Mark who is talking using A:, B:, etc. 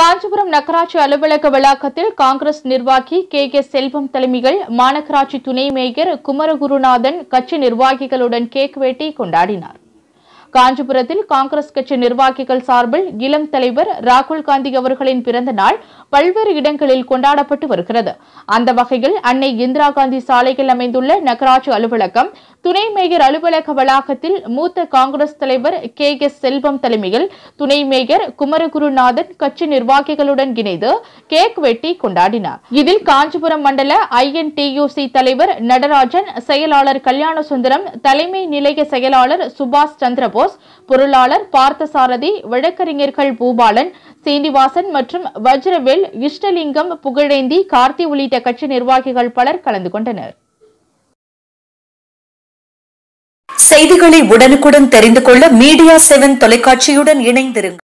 A: காஞ்சிபுரம் நகராட்சி அலுவலக வளாகத்தில் காங்கிரஸ் நிர்வாகி கே கே செல்வம் தலைமையில் மாநகராட்சி துணை மேயர் குமரகுருநாதன் கட்சி நிர்வாகிகளுடன் கேக் வெட்டி கொண்டாடினார் காஞ்சிபுரத்தில் காங்கிரஸ் கட்சி நிர்வாகிகள் சார்பில் இளம் தலைவர் ராகுல் காந்தி அவர்களின் பிறந்த நாள் பல்வேறு இடங்களில் கொண்டாடப்பட்டு வருகிறது அந்த வகையில் அன்னை இந்திரா காந்தி சாலையில் அமைந்துள்ள நகராட்சி அலுவலகம் துணை மேயர் அலுவலக வளாகத்தில் மூத்த காங்கிரஸ் தலைவர் கே எஸ் செல்வம் தலைமையில் துணை மேயர் குமரகுருநாதன் கட்சி நிர்வாகிகளுடன் இணைந்து கேக் வெட்டி கொண்டாடினார் இதில் காஞ்சிபுரம் மண்டல ஐஎன்டியூசி தலைவர் நடராஜன் செயலாளர் கல்யாண சுந்தரம் தலைமை நிலைய செயலாளர் சுபாஷ் சந்திரபோஸ் பொருளாளர் பார்த்தசாரதி வழக்கறிஞர்கள் பூபாலன் சீனிவாசன் மற்றும் வஜ்ரவேல் இஷ்டலிங்கம் புகழேந்தி கார்த்தி உள்ளிட்ட கட்சி நிர்வாகிகள் பலர் கலந்து கொண்டனர்
B: செய்திகளை உடனுக்குடன் தெரிந்து கொள்ள மீடியா செவன் தொலைக்காட்சியுடன் இணைந்திருங்கள்